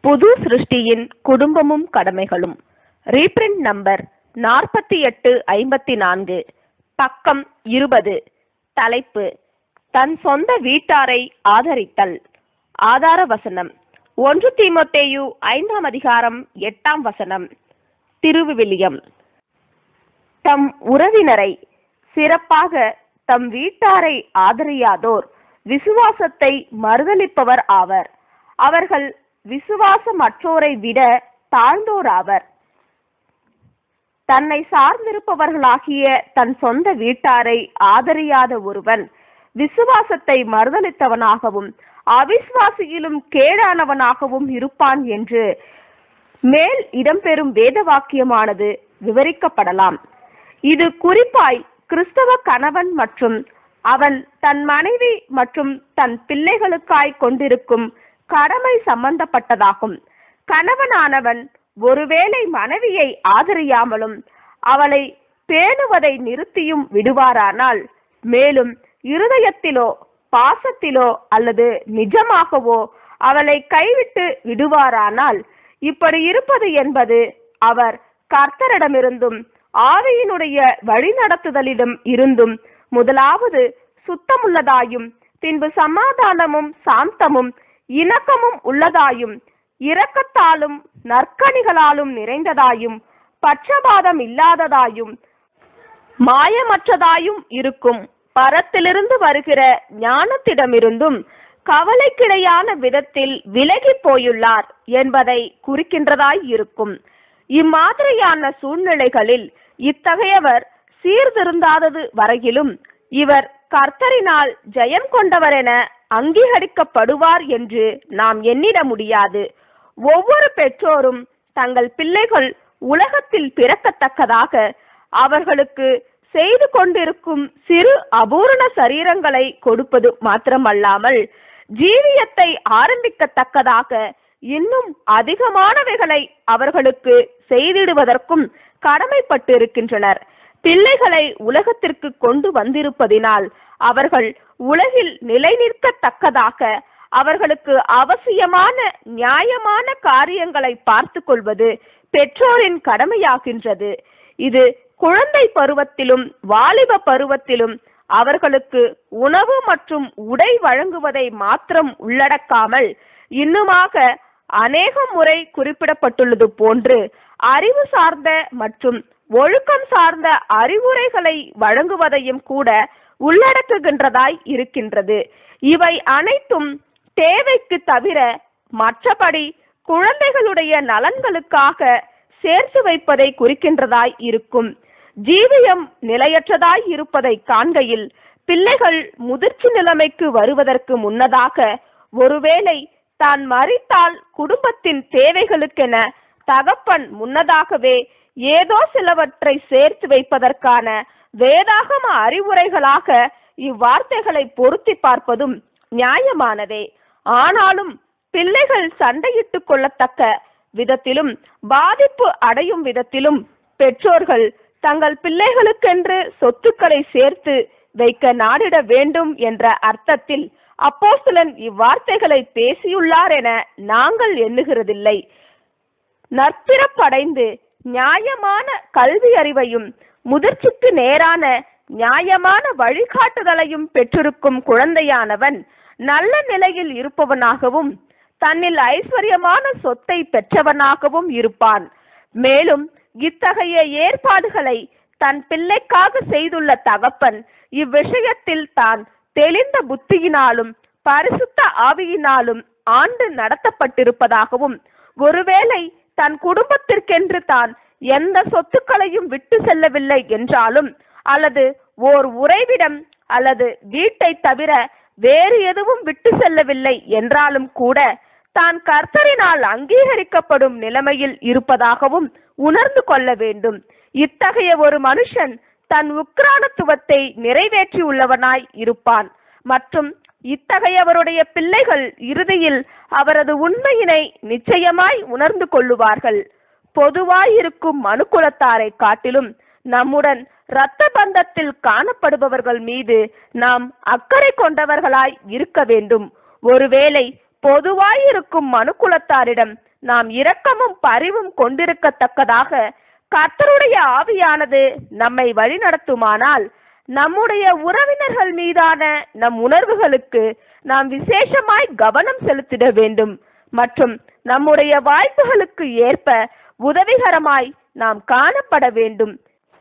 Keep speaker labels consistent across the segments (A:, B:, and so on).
A: புது சிருஷ்டியின் குடும்பமும் கடமைகளும் reprint number நாற்பத்தி எட்டு ஐம்பத்தி நான்கு பக்கம் இருபது தலைப்பு தன் சொந்த வீட்டாரை ஆதரித்தல் ஆதார வசனம் ஒன்று தீமோத்தேயு ஐந்தாம் அதிகாரம் எட்டாம் வசனம் திருவிவிலியம் தம் உறவினரை சிறப்பாக தம் வீட்டாரை ஆதரியாதோர் விசுவாசத்தை மறுதலிப்பவர் ஆவர் அவர்கள் விசுவாசமற்றோரை விட தாழ்ந்தோர் ஆவர் தன்னை சார்ந்திருப்பவர்களாகிய தன் சொந்த வீட்டாரை ஆதரியாத ஒருவன் விசுவாசத்தை மறுதலித்தவனாகவும் அவிசுவாசியிலும் கேடானவனாகவும் இருப்பான் என்று மேல் இடம்பெறும் வேத வாக்கியமானது விவரிக்கப்படலாம் இது குறிப்பாய் கிறிஸ்தவ கணவன் மற்றும் அவன் தன் மனைவி மற்றும் தன் பிள்ளைகளுக்காய் கொண்டிருக்கும் கடமை சம்பந்தப்பட்டதாகும் கணவனானவன் ஒருவேளை மனைவியை ஆதரியாமலும் அவளை பேணுவதை நிறுத்தியும் விடுவாரானால் மேலும் இருதயத்திலோ பாசத்திலோ அல்லது நிஜமாகவோ அவளை கைவிட்டு விடுவாரானால் இப்படி இருப்பது என்பது அவர் கர்த்தரிடமிருந்தும் ஆவியினுடைய வழிநடத்துதலிடம் இருந்தும் முதலாவது சுத்தமுள்ளதாயும் பின்பு சமாதானமும் சாந்தமும் இணக்கமும் உள்ளதாயும் இரக்கத்தாலும் நற்கணிகளாலும் நிறைந்ததாயும் பட்சபாதம் இல்லாததாயும் மாயமற்றதாயும் இருக்கும் பரத்திலிருந்து வருகிற ஞானத்திடமிருந்தும் கவலைக்கிடையான விதத்தில் விலகி போயுள்ளார் என்பதை குறிக்கின்றதாய் இருக்கும் இம்மாதிரியான சூழ்நிலைகளில் இத்தகையவர் சீர்திருந்தாதது வரையிலும் இவர் கர்த்தரினால் ஜெயம் கொண்டவர் என அங்கீகரிக்கப்படுவார் என்று நாம் எண்ணிட முடியாது ஒவ்வொரு பெற்றோரும் தங்கள் பிள்ளைகள் உலகத்தில் பிறக்கத்தக்கதாக அவர்களுக்கு செய்து கொண்டிருக்கும் சிறு அபூரண சரீரங்களை கொடுப்பது மாத்திரமல்லாமல் ஜீவியத்தை ஆரம்பிக்கத்தக்கதாக இன்னும் அதிகமானவைகளை அவர்களுக்கு செய்திடுவதற்கும் கடமைப்பட்டிருக்கின்றனர் பிள்ளைகளை உலகத்திற்கு கொண்டு வந்திருப்பதினால் அவர்கள் உலகில் நிலைநிற்கத்தக்கதாக அவர்களுக்கு அவசியமான நியாயமான காரியங்களை பார்த்து கொள்வது பெற்றோரின் கடமையாகின்றது இது குழந்தை பருவத்திலும் வாலிப பருவத்திலும் அவர்களுக்கு உணவு மற்றும் உடை வழங்குவதை மாத்திரம் உள்ளடக்காமல் இன்னுமாக அநேக முறை குறிப்பிடப்பட்டுள்ளது போன்று அறிவு சார்ந்த மற்றும் ஒழுக்கம் சார்ந்த அறிவுரைகளை வழங்குவதையும் கூட உள்ளடக்குகின்றதாய் இருக்கின்றது இவை அனைத்தும் தேவைக்கு தவிர மற்றபடி குழந்தைகளுடைய நலன்களுக்காக சேர்த்து வைப்பதை குறிக்கின்றதாய் இருக்கும் ஜீவியம் நிலையற்றதாய் இருப்பதை காண்கையில் பிள்ளைகள் முதிர்ச்சி நிலைமைக்கு வருவதற்கு முன்னதாக ஒருவேளை தான் மறித்தால் குடும்பத்தின் தேவைகளுக்கென தகப்பன் முன்னதாகவே ஏதோ சிலவற்றை சேர்த்து வைப்பதற்கான வேதாகம அறிவுரைகளாக இவ்வார்த்தைகளை பொருத்தி பார்ப்பதும் நியாயமானதே ஆனாலும் பிள்ளைகள் சண்டையிட்டுக் கொள்ளத்தக்க விதத்திலும் பாதிப்பு அடையும் விதத்திலும் பெற்றோர்கள் தங்கள் பிள்ளைகளுக்கென்று சொத்துக்களை சேர்த்து வைக்க நாடிட வேண்டும் என்ற அர்த்தத்தில் அப்போஸ்தலன் இவ்வார்த்தைகளை பேசியுள்ளார் என நாங்கள் எண்ணுகிறதில்லை நற்பிறப்படைந்து நியாயமான கல்வி அறிவையும் முதிர்ச்சிக்கு நேரான நியாயமான வழிகாட்டுதலையும் பெற்றிருக்கும் குழந்தையானவன் நல்ல நிலையில் இருப்பவனாகவும் தன்னில் ஐஸ்வர்யமான சொத்தை பெற்றவனாகவும் இருப்பான் மேலும் இத்தகைய ஏற்பாடுகளை தன் பிள்ளைக்காக செய்துள்ள தகப்பன் இவ்விஷயத்தில் தான் தெளிந்த புத்தியினாலும் பரிசுத்த ஆவியினாலும் ஆண்டு நடத்தப்பட்டிருப்பதாகவும் ஒருவேளை தன் குடும்பத்திற்கென்று தான் எந்த சொத்துக்களையும் விட்டு செல்லவில்லை என்றாலும் அல்லது ஓர் உறைவிடம் அல்லது வீட்டை தவிர வேறு எதுவும் விட்டு செல்லவில்லை என்றாலும் கூட தான் கர்த்தரினால் அங்கீகரிக்கப்படும் நிலைமையில் இருப்பதாகவும் உணர்ந்து கொள்ள வேண்டும் இத்தகைய ஒரு மனுஷன் தன் உக்ரானத்துவத்தை நிறைவேற்றியுள்ளவனாய் இருப்பான் மற்றும் இத்தகையவருடைய பிள்ளைகள் இறுதியில் அவரது உண்மையினை நிச்சயமாய் உணர்ந்து கொள்ளுவார்கள் பொதுவாயிருக்கும் மனுக்குலத்தாரை காட்டிலும் நம்முடன் இரத்த பந்தத்தில் காணப்படுபவர்கள் மீது நாம் அக்கறை கொண்டவர்களாய் இருக்க வேண்டும் ஒருவேளை பொதுவாயிருக்கும் மனுக்குலத்தாரிடம் நாம் இரக்கமும் பரிவும் கொண்டிருக்கத்தக்கதாக கர்த்தருடைய ஆவியானது நம்மை வழிநடத்துமானால் நம்முடைய உறவினர்கள் மீதான நம் உணர்வுகளுக்கு நாம் விசேஷமாய் கவனம் செலுத்திட வேண்டும் மற்றும் நம்முடைய வாய்ப்புகளுக்கு ஏற்ப உதவிகரமாய் நாம் காணப்பட வேண்டும்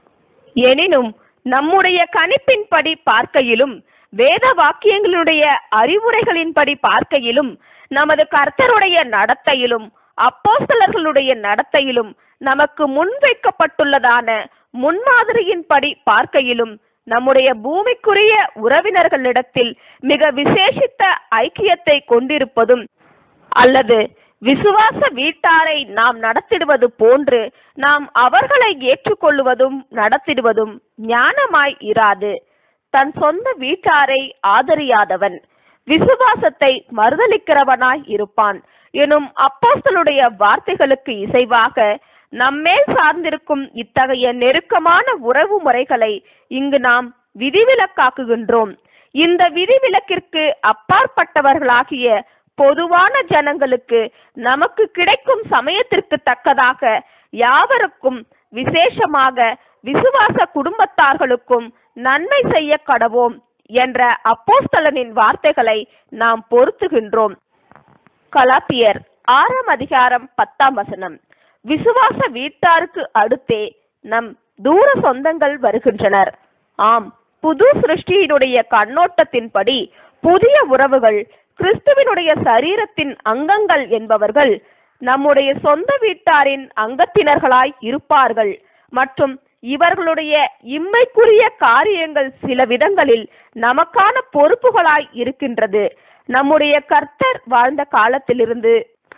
A: எனினும் நம்முடைய கணிப்பின்படி பார்க்கையிலும் வேத வாக்கியங்களுடைய அறிவுரைகளின்படி பார்க்கையிலும் நமது கர்த்தருடைய நடத்தையிலும் அப்போஸ்தலர்களுடைய நடத்தையிலும் நமக்கு முன்வைக்கப்பட்டுள்ளதான முன்மாதிரியின்படி பார்க்கையிலும் நம்முடைய பூமிக்குரிய உறவினர்களிடத்தில் மிக விசேஷித்த ஐக்கியத்தை கொண்டிருப்பதும் அல்லது விசுவாச வீட்டாரை நாம் நடத்திடுவது போன்று நாம் அவர்களை ஏற்றுக்கொள்வதும் நடத்திடுவதும் ஞானமாய் இராது தன் சொந்த வீட்டாரை ஆதரியாதவன் விசுவாசத்தை மறுதலிக்கிறவனாய் இருப்பான் எனும் அப்போஸ்தலுடைய வார்த்தைகளுக்கு இசைவாக நம்மேல் சார்ந்திருக்கும் இத்தகைய நெருக்கமான உறவு முறைகளை இங்கு நாம் விதிவிலக்காக்குகின்றோம் இந்த விதிவிலக்கிற்கு அப்பாற்பட்டவர்களாகிய பொதுவான ஜனங்களுக்கு நமக்கு கிடைக்கும் சமயத்திற்கு தக்கதாக யாவருக்கும் விசேஷமாக விசுவாச குடும்பத்தார்களுக்கும் நன்மை செய்ய கடவோம் என்ற அப்போஸ்தலனின் வார்த்தைகளை நாம் பொருத்துகின்றோம் கலாத்தியர் ஆறாம் அதிகாரம் பத்தாம் வசனம் விசுவாச வீட்டாருக்கு அடுத்தே நம் தூர சொந்தங்கள் வருகின்றனர் ஆம் புது சிருஷ்டியினுடைய கண்ணோட்டத்தின்படி புதிய உறவுகள் கிறிஸ்துவினுடைய சரீரத்தின் அங்கங்கள் என்பவர்கள் நம்முடைய சொந்த வீட்டாரின் அங்கத்தினர்களாய் இருப்பார்கள் மற்றும் இவர்களுடைய இம்மைக்குரிய காரியங்கள் சில விதங்களில் நமக்கான பொறுப்புகளாய் இருக்கின்றது நம்முடைய கர்த்தர் வாழ்ந்த காலத்திலிருந்து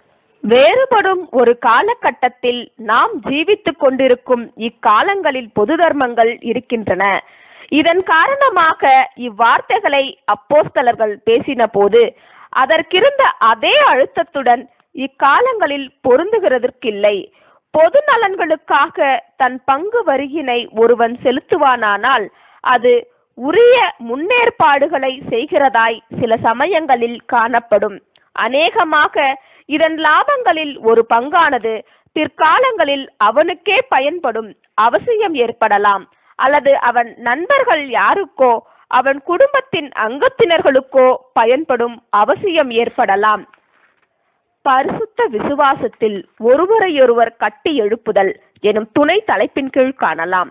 A: வேறுபடும் ஒரு காலகட்டத்தில் நாம் ஜீவித்துக் கொண்டிருக்கும் இக்காலங்களில் பொது தர்மங்கள் இருக்கின்றன இதன் காரணமாக இவ்வார்த்தைகளை அப்போஸ்தலர்கள் பேசின போது அதற்கிருந்த அதே அழுத்தத்துடன் இக்காலங்களில் பொருந்துகிறதற்கில்லை பொது நலன்களுக்காக தன் பங்கு வரியினை ஒருவன் செலுத்துவானானால் அது உரிய முன்னேற்பாடுகளை செய்கிறதாய் சில சமயங்களில் காணப்படும் அநேகமாக இதன் லாபங்களில் ஒரு பங்கானது பிற்காலங்களில் அவனுக்கே பயன்படும் அவசியம் ஏற்படலாம் அல்லது அவன் நண்பர்கள் யாருக்கோ அவன் குடும்பத்தின் அங்கத்தினர்களுக்கோ பயன்படும் அவசியம் ஏற்படலாம் பரிசுத்த விசுவாசத்தில் ஒருவரையொருவர் கட்டி எழுப்புதல் எனும் துணை தலைப்பின் கீழ் காணலாம்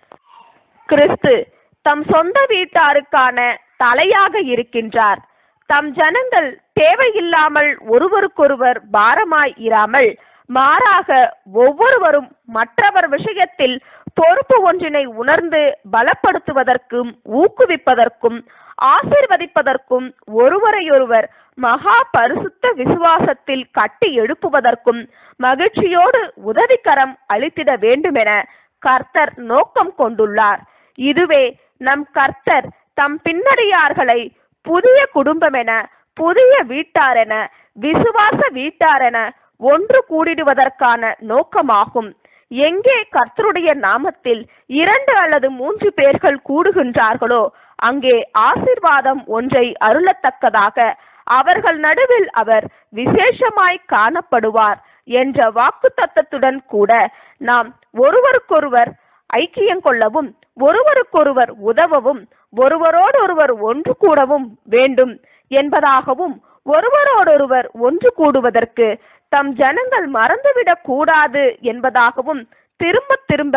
A: கிறிஸ்து தம் சொந்த வீட்டாருக்கான தலையாக இருக்கின்றார் தம் ஜனங்கள் தேவையில்லாமல் ஒருவருக்கொருவர் பாரமாய் இராமல் மாறாக ஒவ்வொருவரும் மற்றவர் விஷயத்தில் பொறுப்பு ஒன்றினை உணர்ந்து பலப்படுத்துவதற்கும் ஊக்குவிப்பதற்கும் ஆசிர்வதிப்பதற்கும் ஒருவரையொருவர் மகா பரிசுத்த விசுவாசத்தில் கட்டி எழுப்புவதற்கும் மகிழ்ச்சியோடு உதவிக்கரம் அளித்திட வேண்டுமென கர்த்தர் நோக்கம் கொண்டுள்ளார் இதுவே நம் கர்த்தர் தம் பின்னடியார்களை புதிய குடும்பமென புதிய வீட்டாரென விசுவாச வீட்டாரென ஒன்று கூடிடுவதற்கான நோக்கமாகும் எங்கே கர்த்தருடைய நாமத்தில் இரண்டு அல்லது மூன்று பேர்கள் கூடுகின்றார்களோ அங்கே ஆசிர்வாதம் ஒன்றை அருளத்தக்கதாக அவர்கள் நடுவில் அவர் விசேஷமாய் காணப்படுவார் என்ற வாக்கு தத்தத்துடன் கூட நாம் ஒருவருக்கொருவர் ஐக்கியம் கொள்ளவும் ஒருவருக்கொருவர் உதவவும் ஒருவரோடொருவர் ஒன்று கூடவும் வேண்டும் என்பதாகவும் ஒருவரோடொருவர் ஒன்று கூடுவதற்கு தம் ஜனங்கள் மறந்துவிடக் கூடாது என்பதாகவும் திரும்ப திரும்ப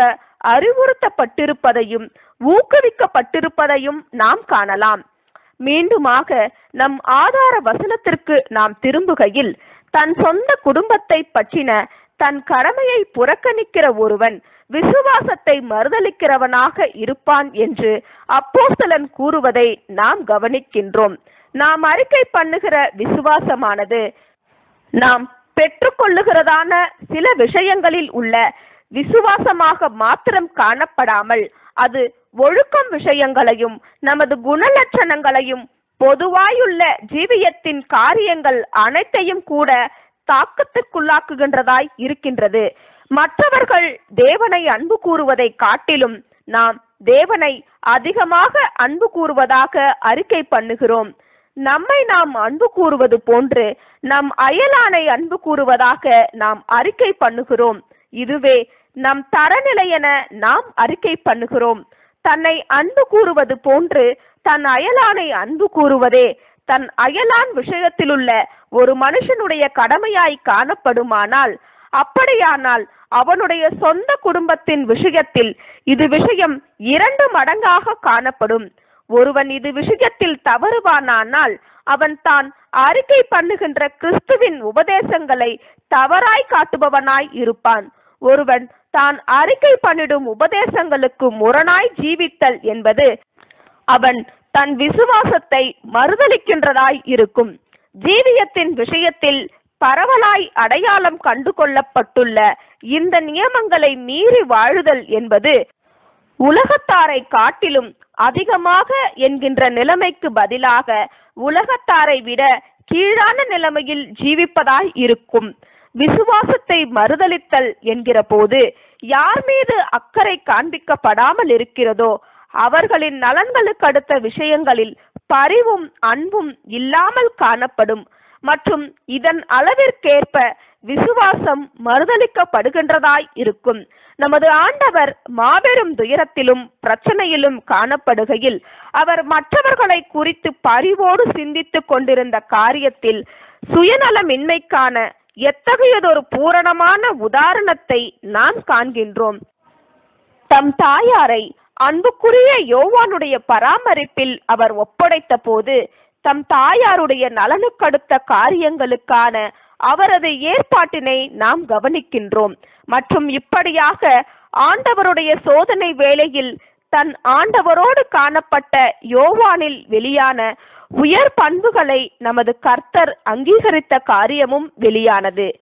A: அறிவுறுத்தப்பட்டிருப்பதையும் ஊக்குவிக்கப்பட்டிருப்பதையும் நாம் காணலாம் மீண்டுமாக நம் ஆதார வசனத்திற்கு நாம் திரும்புகையில் தன் சொந்த குடும்பத்தை பற்றின தன் கடமையை புறக்கணிக்கிற ஒருவன் விசுவாசத்தை மறுதலிக்கிறவனாக இருப்பான் என்று அப்போஸ்தலன் கூறுவதை நாம் கவனிக்கின்றோம் நாம் அறிக்கை பண்ணுகிற விசுவாசமானது நாம் பெற்றுக்கொள்ளுகிறதான சில விஷயங்களில் உள்ள விசுவாசமாக மாத்திரம் காணப்படாமல் அது ஒழுக்கம் விஷயங்களையும் நமது குணலட்சணங்களையும் பொதுவாயுள்ள ஜீவியத்தின் காரியங்கள் அனைத்தையும் கூட தாக்கத்திற்குள்ளாக்குகின்றதாய் இருக்கின்றது மற்றவர்கள் தேவனை அன்பு கூறுவதை காட்டிலும் நாம் தேவனை அதிகமாக அன்பு கூறுவதாக அறிக்கை பண்ணுகிறோம் நம்மை நாம் அன்பு கூறுவது போன்று நம் அயலானை அன்பு கூறுவதாக நாம் அறிக்கை பண்ணுகிறோம் இதுவே நம் தரநிலை என நாம் அறிக்கை பண்ணுகிறோம் தன்னை அன்பு கூறுவது போன்று தன் அயலானை அன்பு கூறுவதே தன் அயலான் விஷயத்திலுள்ள ஒரு மனுஷனுடைய கடமையாய் காணப்படுமானால் அப்படியானால் அவனுடைய சொந்த குடும்பத்தின் விஷயத்தில் இது விஷயம் இரண்டு மடங்காக காணப்படும் ஒருவன் இது விஷயத்தில் தவறுவானானால் அவன் தான் அறிக்கை பண்ணுகின்ற கிறிஸ்துவின் உபதேசங்களை தவறாய் காட்டுபவனாய் இருப்பான் ஒருவன் தான் அறிக்கை பண்ணிடும் உபதேசங்களுக்கு முரணாய் ஜீவித்தல் என்பது அவன் தன் விசுவாசத்தை மறுதலிக்கின்றதாய் இருக்கும் ஜீவியத்தின் விஷயத்தில் பரவலாய் அடையாளம் கண்டு கொள்ளப்பட்டுள்ள இந்த நியமங்களை மீறி வாழுதல் என்பது உலகத்தாரை காட்டிலும் அதிகமாக என்கின்ற நிலைமைக்கு பதிலாக உலகத்தாரை விட கீழான நிலைமையில் ஜீவிப்பதாய் இருக்கும் விசுவாசத்தை மறுதலித்தல் என்கிற போது யார் மீது அக்கறை காண்பிக்கப்படாமல் இருக்கிறதோ அவர்களின் நலன்களுக்கு அடுத்த விஷயங்களில் பரிவும் அன்பும் இல்லாமல் காணப்படும் மற்றும் இதன் அளவிற்கேற்ப விசுவாசம் மறுதலிக்கப்படுகின்றதாய் இருக்கும் நமது ஆண்டவர் மாபெரும் துயரத்திலும் பிரச்சனையிலும் காணப்படுகையில் அவர் மற்றவர்களை குறித்து பரிவோடு சிந்தித்துக் கொண்டிருந்த காரியத்தில் சுயநலமின்மைக்கான எத்தகையதொரு பூரணமான உதாரணத்தை நாம் காண்கின்றோம் தம் தாயாரை அன்புக்குரிய யோவானுடைய பராமரிப்பில் அவர் ஒப்படைத்த போது தம் தாயாருடைய நலனுக்கடுத்த காரியங்களுக்கான அவரது ஏற்பாட்டினை நாம் கவனிக்கின்றோம் மற்றும் இப்படியாக ஆண்டவருடைய சோதனை வேளையில் தன் ஆண்டவரோடு காணப்பட்ட யோவானில் வெளியான உயர் பண்புகளை நமது கர்த்தர் அங்கீகரித்த காரியமும் வெளியானது